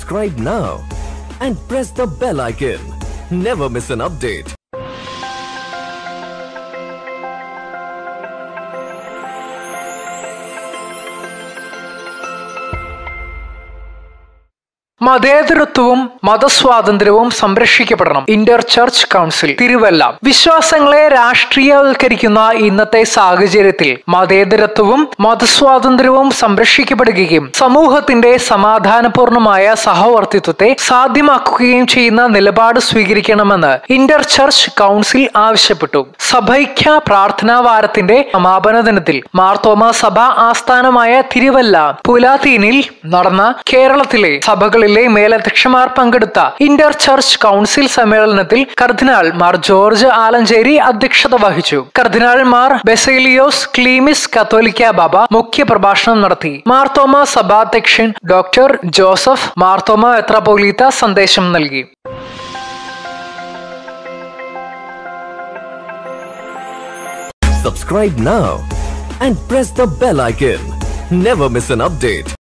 Subscribe now and press the bell icon. Never miss an update. മതേതരത്വവും മതസ്വാതന്ത്ര്യവും സംരക്ഷിക്കപ്പെടണം inter church council Thiruvalla വിശ്വാസങ്ങളെ രാഷ്ട്രീയവൽക്കരിക്കുന്ന ഇന്നത്തെ സാഹചര്യത്തിൽ മതേതരത്വവും മതസ്വാതന്ത്ര്യവും സംരക്ഷിക്കപ്പെടുകയും സമൂഹത്തിന്റെ സമാധാനപൂർണമായ സഹവർത്തിത്വത്തെ സാധ്യമാക്കുകയും ചെയ്യുന്ന നിലപാട് സ്വീകരിക്കണമെന്ന് ഇന്റർ ചർച്ച് കൗൺസിൽ ആവശ്യപ്പെട്ടു സഭൈക്യ പ്രാർത്ഥനാ വാരത്തിന്റെ സമാപന ദിനത്തിൽ മാർത്തോമ സഭ ആസ്ഥാനമായ തിരുവല്ല പുലാത്തീനിൽ നടന്ന കേരളത്തിലെ സഭകളിലെ മേലധ്യക്ഷന്മാർ പങ്കെടുത്ത ഇന്റർ ചർച്ച് കൗൺസിൽ സമ്മേളനത്തിൽ കർദിനാൾ മാർ ജോർജ് ആലഞ്ചേരി അധ്യക്ഷത വഹിച്ചു കർദിനാൾ മാർ ബെസേലിയോസ് ക്ലീമിസ് കത്തോലിക്ക ബാബ മുഖ്യ പ്രഭാഷണം നടത്തി മാർത്തോമ സഭാധ്യക്ഷൻ ഡോക്ടർ ജോസഫ് മാർത്തോമ എത്രപോലീത്ത സന്ദേശം നൽകി Subscribe now and press the bell icon. Never miss an update.